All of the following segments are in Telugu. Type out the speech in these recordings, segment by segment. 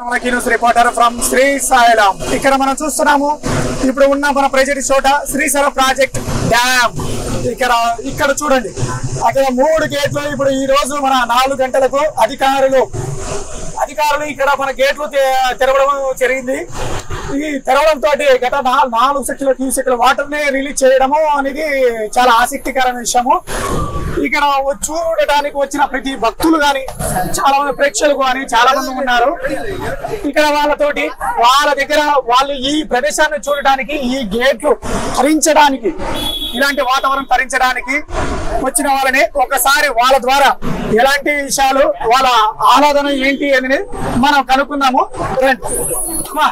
మనకి న్యూస్ రిపోర్టర్ ఫ్రమ్ శ్రీశైలం ఇక్కడ మనం చూస్తున్నాము ఇప్పుడు ఉన్న మన ప్రజెంట్ చోట శ్రీశైలం ప్రాజెక్ట్ డ్యామ్ ఇక్కడ ఇక్కడ చూడండి అక్కడ మూడు గేట్లు ఇప్పుడు ఈ రోజు మన నాలుగు గంటలకు అధికారులు అధికారులు ఇక్కడ మన గేట్లు తె- తెరవడం జరిగింది ఈ తెరవడం తోటి గత నా- నాలుగు సెక్షన్ల క్యూసెక్ల వాటర్ ని రిలీజ్ చేయడము అనేది చాలా ఆసక్తికరమైన విషయము ఇక్కడ వ- చూడటానికి వచ్చిన ప్రతి భక్తులు గాని చాలా మంది ప్రేక్షకులు గాని చాలా మంది ఉన్నారు ఇక్కడ వాళ్ళతోటి వాళ్ళ దగ్గర వాళ్ళు ఈ ప్రదేశాన్ని చూడడానికి ఈ గేట్లు తరించడానికి ఇలాంటి వాతావరణం తరించడానికి వచ్చిన వాళ్ళని ఒకసారి వాళ్ళ ద్వారా ఎలాంటి విషయాలు వాళ్ళ ఆరాధన ఏంటి అని మనం కనుక్కుందాము రండి. అమ్మా,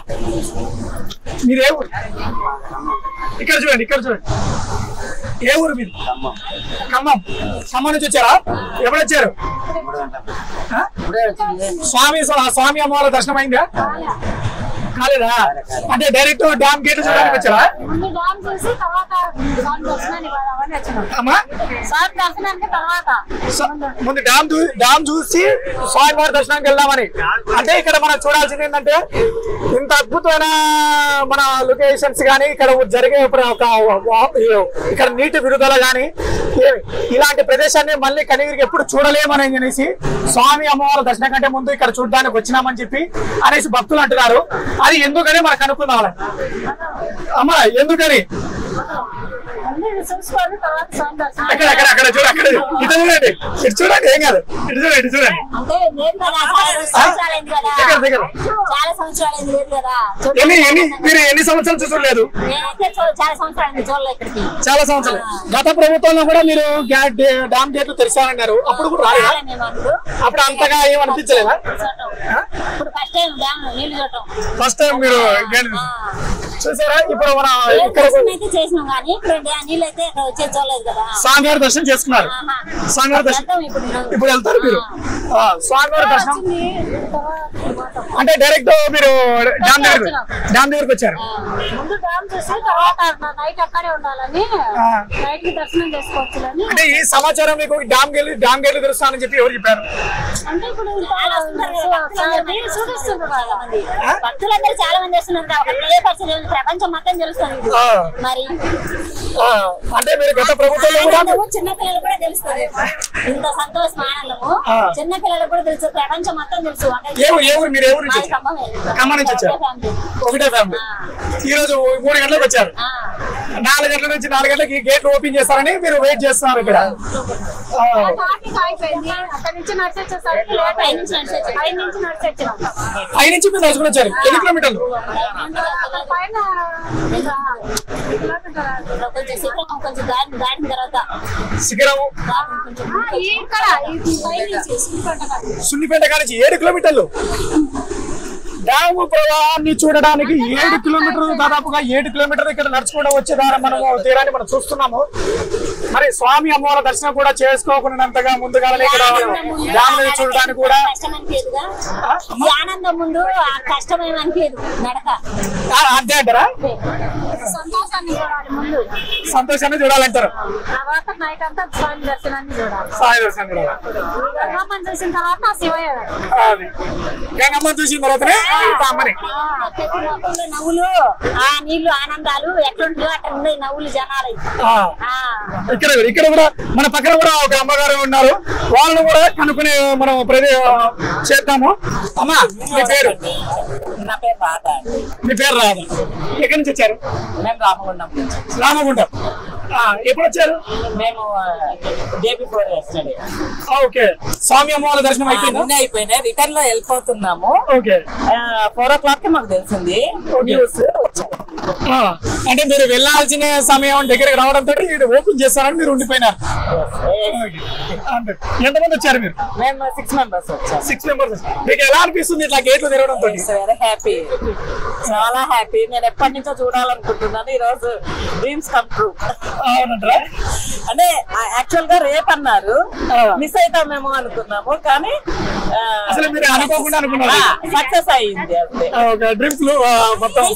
మీదే ఊరు ఇక్కడ చూడండి ఇక్కడ చూడండి ఏ ఊరు మీరు ఖమ్మం ఖమ్మం నుంచి వచ్చారా ఎప్పుడు వచ్చారు ఆ? స్వామి స్వామి అమ్మవారి దర్శనం అయిందా కాలేదా అంటే డైరెక్ట్ డ్యామ్ గేట్ చూడడానికి వచ్చారా ముందు డామ్ చూసి తర్వాత స్వామి దర్శనానికి అవన్నీ వచ్చినాం అమ్మా స్వామి దర్శనానికి తర్వాత స- ముందు డ్యామ్ చూ డ్యామ్ చూసి స్వామివారి దర్శనానికి వెళ్దామని అంటే ఇక్కడ మనం చూడాల్సింది ఏంటంటే ఇంత అద్భుతమైన మన లొకేషన్స్ కానీ ఇక్కడ జరిగే ఇప్పుడు ఒక వా- ఇక్కడ నీటి విడుదల కానీ ఇలాంటి ప్రదేశాన్ని మళ్ళీ కనీరికి ఎప్పుడు చూడలేమని అనేసి స్వామి అమ్మవారి దర్శనం కంటే ముందు ఇక్కడ చూడడానికి వచ్చినామని చెప్పి అనేసి భక్తులు అంటున్నారు అది ఎందుకని మనకు అనుకుందాం అమ్మ ఎందుకని అన్ని చూసుకొని తర్వాత స్వామి దర్శనం అక్కడ అక్కడ అక్కడ చూడ అక్కడ ఇటు చూడండి ఇటు చూడండి ఏం కాదు ఇటు చూడండి ఇటు చూడండి అంటే లేదు కదా చాలా సంవత్సరాలైంది కదా దగ్గర దగ్గర చాలా సంవత్సరాలైంది లేదు కదా చూడ- ఎన్ని ఎన్ని మీరు ఎన్ని సంవత్సరాలు చూసలేదు నేనైతే చూ- చాలా సంవత్సరాలైంది చూడలే ఇక్కడికి చాలా సంవత్సరాలు గత ప్రభుత్వంలో కూడా మీరు గా- డే- డామ్ గేట్లు తెరిచారన్నారు అప్పుడు కూడా రాలేదా రాలే మేము అప్పుడు అప్పుడు అంతగా ఏం అనిపించలేదా చూడటం. ఇప్పుడు ఫస్ట్ టైం డ్యామ్ నీళ్లు చూడటం ఫస్ట్ టైం మీరు గేట్లు ఆ. చూసారా ఇప్పుడు మన ఏ ఇక్కడ దర్శనం అయితే చేసినాం కానీ ఇప్పుడు డ్యా- నీళ్ళు అయితే ఇక్కడ వచ్చేది చూడలేదు కదా స్వామివారి దర్శనం చేసుకున్నారు ఆహా. స్వామివారి దర్శనం వెళ్తాం ఇప్పుడు ఈరోజు. ఇప్పుడు వెళ్తారు మీరు ఆ, స్వామివారి దర్శనం వచ్చింది, తర్వాత పోతాం. అంటే డైరెక్ట్ మీరు డ్యామ్ దగ్గర డ్యామ్ దగ్గరకు వచ్చారు ఆ, ముందు డ్యామ్ చూసి తర్వాత నైట్ అక్కడే ఉండాలని ఆ. నైట్ కి దర్శనం చేసుకోవచ్చు అని అంటే ఈ సమాచారం మీకు డామ్ గేట్లు డామ్ గేట్లు తెలుస్తానని చెప్పి ఎవరు చెప్పారు అంటే ఇప్పుడు మీరు చూపిస్తున్నారు కదా భక్తులందరూ చాలా మంది వస్తున్నారు కదా, ఒక తెలియపరిచే ప్రపంచం మొత్తం తెలుస్తుంది ఇది. ఆ. మరి ఆ, అంటే మీరు గత ప్రభుత్వంలో కూడా ఆనందము చిన్న పిల్లలు కూడా తెలుస్తుంది ఇంత సంతోషం ఆనందము ఆ. చిన్న పిల్లలకు కూడా తెలుసు ప్రపంచం మొత్తం తెలుసు అంటే ఏ ఊరు ఏ ఊరు మీరు ఏ ఊరు నుంచి మాది ఖమ్మమే. ఖమ్మం నుంచి వచ్చారు ఒకటే ఫ్యామిలీ. ఒకటే ఫ్యామిలీ ఈ రోజు మూడు గంటలకు వచ్చారు ఆ. నాలుగు గంటల నుంచి నాలుగు గంటలకి గేట్లు ఓపెన్ చేస్తారని మీరు వెయిట్ చేస్తున్నారు ఇక్కడ ఆ, ట్రాఫిక్ అయిపోయింది అక్కడ నుంచి నడిచి వచ్చేసరికి లేట్ అయింది పై నుంచి నడిచి వచ్చినాం పై నుంచి మీరు నడుచుకుని వచ్చారు ఎన్ని కిలోమీటర్లు అక్కడ పైన ఇంకా కిలోమీటర్ కొంచెం శీఘ్రం కొంచెం దాటిన దాటిన తర్వాత శిఖరము దాటిన కొంచెం ఇక్కడ ఈ పై నుంచి సుంకట కాడ. సున్నిపేట కానించి ఏడు కిలోమీటర్లు డ్యాము ప్రవాహాన్ని చూడడానికి ఏడు కిలోమీటర్లు దాదాపుగా ఏడు కిలోమీటర్లు ఇక్కడ నడుచుకుంటూ వచ్చేదాన్ని మనము తీరాన్ని మనం చూస్తున్నాము మరి స్వామి అమ్మవారి దర్శనం కూడా చేసుకోకున్నంతగా ముందుగానే ఇక్కడ డ్యామ్ ని చూడడానికి కూడా కష్టం అనిపించదుగా ఈ ఆనందం ముందు ఆ కష్టం ఏమి అనిపించదు నడక ఆ, అంతే అంటారా సంతోషాన్ని చూడాలి ముందు సంతోషాన్ని చూడాలంటారు తర్వాత నైట్ అంతా స్వామి దర్శనాన్ని చూడాలి సాయి దర్శనం చూడాలి గంగమ్మని చూసిన తర్వాత శివయ్య అది గంగమ్మ చూసిన తర్వాతనే ఇంకా అమ్మని ప్రతి నవ్వులు ఆ నీళ్లు ఆనందాలు ఎట్లుంటుందో అట్లా ఉన్నాయి నవ్వులు జనాలు ఆ, ఆ ఇక్కడ కూడా- ఇక్కడ కూడా మన పక్కన కూడా ఒక అమ్మగారు ఉన్నారు వాళ్ళని కూడా కనుక్కుని మనం ప్రతి చేద్దాము అమ్మా మీ పేరు నా పేరు రాధ అండి. మీ పేరు రాదు ఎక్కడి నుంచి వచ్చారు మేము రామగుండం నుంచి. రామగుండం ఆ, ఎప్పుడు వచ్చారు మేము డే బిఫోర్ ఎస్టర్డే ఆ, ఓకే స్వామి అమ్మవారి దర్శనం అయిపోయిందా అన్నీ అయిపోయినాయి రిటర్న్ లో వెళ్ళిపోతున్నాము ఓకే ఫోర్ ఓ క్లాక్ కి మాకు తెలిసింది ఓకే. న్యూస్ వచ్చాము. ఆ, అంటే మీరు వెళ్ళాల్సిన సమయం దగ్గరికి రావడంతో ఇది ఓపెన్ చేస్తారని మీరు ఉండిపోయినారు ఓకే. అంతే. ఎంతమంది వచ్చారు మీరు మేము సిక్స్ మెంబర్స్ వచ్చాము సిక్స్ మెంబర్స్ మీకు ఎలా అనిపిస్తుంది ఇట్లా గేట్లు తెరవడంతో ఇట్స్ వెరీ హ్యాపీ చాలా హ్యాపీ నేను ఎప్పటి నుంచో చూడాలనుకుంటున్నాను ఈ రోజు డ్రీమ్స్ కమ్ ట్రూ అవునంటారా అంటే యాక్చువల్ గా రేపు అన్నారు ఆ. మిస్ అవుతామేమో అనుకున్నాము కానీ అసలు మీరు అనుకోకుండా అనుకున్నారు సక్సెస్ అయ్యింది అంతే ఒక డ్రింక్స్ మొత్తం Fulfill అయింది.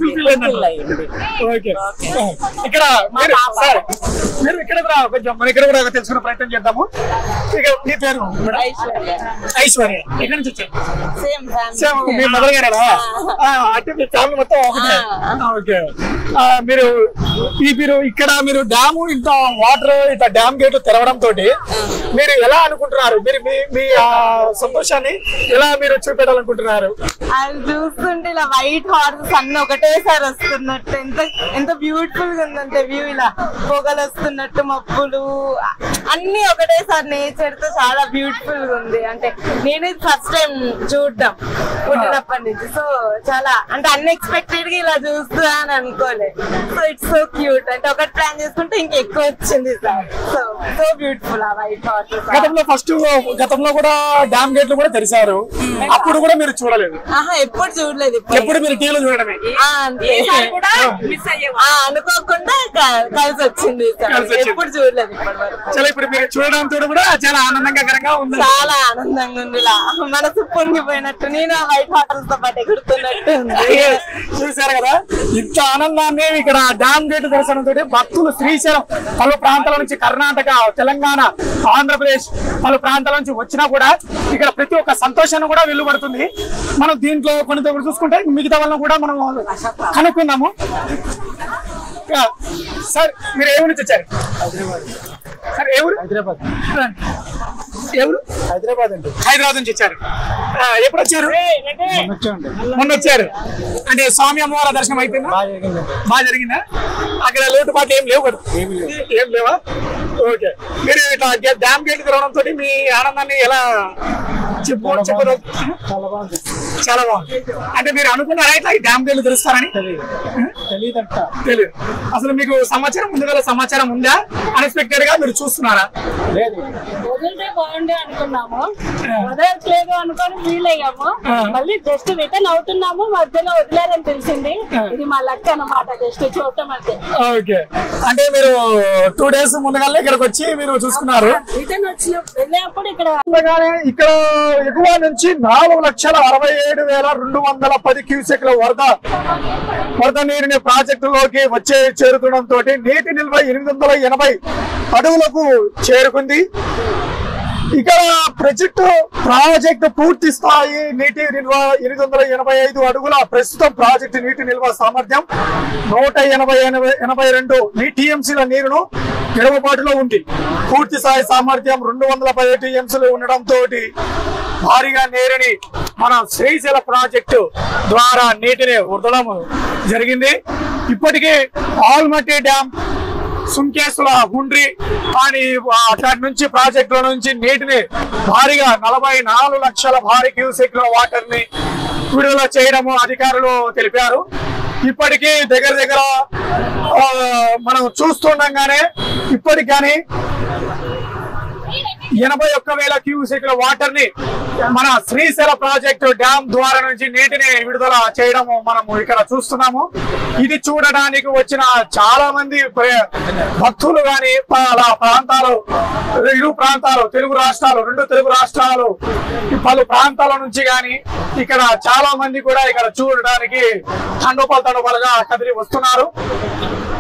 ఫుల్ఫిల్ Fulfill అయింది. ఓకే ఇక్కడ మీరు పాప. సార్ మీరు ఇక్కడ కూడా కొంచెం మన ఇక్కడ కూడా తెలుసుకునే ప్రయత్నం చేద్దాము ఇక మీ పేరు మేడం? ఐశ్వర్య ఐశ్వర్య ఎక్కడి నుంచి వచ్చారు సేమ్ సేమ్ మీ మదర్ గారేనా ఆ, అంటే మీ ఫ్యామిలీ మొత్తం ఒకటే ఆ. ఓకే ఆ, మీరు ఈ మీరు ఇక్కడ మీరు డ్యామ్ ఇంత వాటర్ ఇంత డ్యామ్ గేట్ తెరవడం తోటి మీరు ఎలా అనుకుంటున్నారు మీరు మీ మీ ఆ, సంతోషాన్ని ఎలా మీరు చూపెట్టాలనుకుంటున్నారు అది చూస్తుంటే ఇలా వైట్ హార్సెస్ అన్ని ఒకటేసారి వస్తున్నట్టు ఎంత ఎంత బ్యూటిఫుల్ గా ఉందంటే వ్యూ ఇలా పొగలు వస్తున్నట్టు మబ్బులు అన్ని ఒకటేసారి నేచర్ తో చాలా బ్యూటిఫుల్ గా ఉంది అంటే నేను ఫస్ట్ టైం చూడడం పుట్టినప్పటి నుంచి సో చాలా అంటే అన్ఎక్స్పెక్టెడ్ గా ఇలా చూస్తా అని అనుకోలే సో ఇట్స్ సో క్యూట్ అంటే ఒకటి ప్లాన్ చేసుకుంటే ఇంకా ఎక్కువ వచ్చింది సార్ సో సో బ్యూటిఫుల్ ఆ వైట్ హార్సెస్ గతంలో ఫస్ట్ గతంలో కూడా డ్యామ్ గేట్లు కూడా తెరిచారు అప్పుడు కూడా మీరు చూడలేదు ఆహా ఎప్పుడు చూడలేదు ఇప్పుడు ఎప్పుడు మీరు టీవీలో చూడడమే ఆ, అంతే ఆ, అనుకోకుండా క- కలిసి వచ్చింది సార్. కలిసి వచ్చింది. ఎప్పుడు చూడలేదు ఇప్పటి వరకు చాలా ఇప్పుడు మీరు చూడడంతో కూడా చాలా ఆనందంగా ఉంది చాలా ఆనందంగా ఉంది ఇలా మనసు పొంగిపోయినట్టు నేను ఆ వైట్ వాటర్స్ తో పాటు ఎగురుతున్నట్టు ఉంది చూశారు కదా ఇంత ఆనందాన్ని ఇక్కడ డ్యామ్ గేట్ దర్శనం తోటి భక్తులు శ్రీశైలం పలు ప్రాంతాల నుంచి కర్ణాటక తెలంగాణ ఆంధ్రప్రదేశ్ పలు ప్రాంతాల నుంచి వచ్చినా కూడా ఇక్కడ ప్రతి ఒక్క సంతోషాన్ని కూడా వెలువడుతుంది మనం దీంట్లో కొన్ని దగ్గర చూసుకుంటే మిగతా వాళ్ళని కూడా మనం కనుక్కుందాము ఇక, సార్ మీరు ఏ ఊరు నుంచి వచ్చారు సార్ ఏ ఊరు హైదరాబాద్ ఏ ఊరు హైదరాబాద్ అండి హైదరాబాద్ నుంచి వచ్చారు ఆ, ఎప్పుడు వచ్చారు వచ్చామండి మొన్న వచ్చారు అంటే స్వామి అమ్మవారి దర్శనం అయిపోయిందా బాగా జరిగిందండి బాగా జరిగిందా అక్కడ లోటుపాట్లు ఏం లేవు కదా ఏమీ లేవు. ఏం లేవా ఓకే మీరు ఇట్లా గే- డ్యామ్ గేట్ తెరవడం తోటి మీ ఆనందాన్ని ఎలా చెప్పు చెప్పదు చాలా బాగుంది చాలా బాగుంది అంటే మీరు అనుకున్నారా ఇట్లా ఈ డ్యామ్ గేట్లు తెరుస్తారని తెలియదు తెలియదంట తెలియదు అసలు మీకు సమాచారం ముందుగా సమాచారం ఉందా అన్ఎక్స్పెక్టెడ్ గా మీరు చూస్తున్నారా లేదు వదిలితే బాగుండే అనుకున్నాము వదలట్లేదు అనుకొని ఫీల్ అయ్యాము ఆ. మళ్ళీ జస్ట్ రిటర్న్ అవుతున్నాము మధ్యలో వదిలేరని తెలిసింది ఆ. ఇది మా లక్ అన్నమాట జస్ట్ చూడటం అంటే ఓకే అంటే మీరు టూ డేస్ ముందుగానే ఇక్కడికి వచ్చి మీరు చూసుకున్నారు రిటర్న్ వచ్చిన వెళ్ళినప్పుడు ఇక్కడ ఉండగానే ఇక్కడ ఎగువ నుంచి నాలుగు లక్షల అరవై ఏడు వేల రెండు వందల పది క్యూసెక్ల వరద వరద నీరుని ప్రాజెక్టులోకి వచ్చే చేరుకోవడంతో నీటి నిల్వ ఎనిమిది వందల ఎనభై అడుగులకు చేరుకుంది ఇక్కడ ప్రాజెక్ట్ ప్రాజెక్ట్ పూర్తి స్థాయి నీటి నిల్వ ఎనిమిది వందల ఎనభై ఐదు అడుగుల ప్రస్తుతం ప్రాజెక్టు నీటి నిల్వ సామర్థ్యం నూట ఎనభై ఎనభై ఎనభై రెండు టీఎంసీల నీరును ఎడమబాటులో ఉంది పూర్తి స్థాయి సామర్థ్యం రెండు వందల పది టీఎంసీలు ఉండడంతో భారీగా నీరుని మన శ్రీశైల ప్రాజెక్టు ద్వారా నీటిని వదలడం జరిగింది ఇప్పటికే ఆల్మట్టి డ్యామ్ సుంకేసుల గుండ్రి అని అక్కడి నుంచి ప్రాజెక్టుల నుంచి నీటిని భారీగా నలభై నాలుగు లక్షల భారీ క్యూసెక్ల వాటర్ ని విడుదల చేయడము అధికారులు తెలిపారు ఇప్పటికీ దగ్గర దగ్గర ఆ, మనం చూస్తుండగానే ఇప్పటికి కానీ ఎనభై ఒక్క వేల క్యూసెక్ల వాటర్ ని మన శ్రీశైల ప్రాజెక్టు డ్యామ్ ద్వారా నుంచి నీటిని విడుదల చేయడం మనము ఇక్కడ చూస్తున్నాము ఇది చూడడానికి వచ్చిన చాలా మంది ప్ర- భక్తులు గాని పలు ప్రాంతాలు ఇరు ప్రాంతాలు తెలుగు రాష్ట్రాలు రెండు తెలుగు రాష్ట్రాలు ఈ పలు ప్రాంతాల నుంచి గాని ఇక్కడ చాలా మంది కూడా ఇక్కడ చూడడానికి తండోపాలు తండోపాలుగా కదిలి వస్తున్నారు